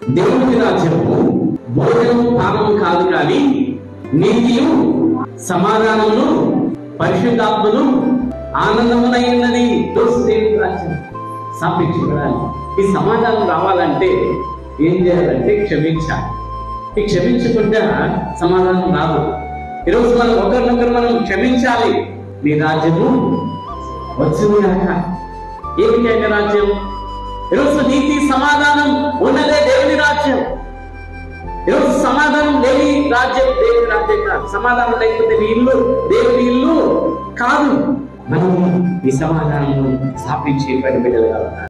దేవుని రాజ్యము భోజనం పానం కాదు కానీ నీతియు సమాధానమును పరిశుద్ధాత్మను ఆనందమునైనది దోస్ దేవుని రాజ్యం స్థాపించబడాలి ఈ సమాధానం రావాలంటే ఏం చేయాలంటే క్షమించాలి ఈ క్షమించకుండా సమాధానం రాదు ఈరోజు మనం ఒకరినొకరు మనం క్షమించాలి నీ రాజ్యము వచ్చింది కాక ఏమిటి ఆయన రాజ్యం ఈరోజు నీతి సమాధానం ఉన్నదే దేవుని రాజ్యం ఈరోజు సమాధానం లేని రాజ్యం దేవుని రాజ్యం కాదు సమాధానం లేకపోతే నీ ఇల్లు దేవుని ఇల్లు కాదు మనం ఈ సమాధానం స్థాపించి పని బిడ్డలు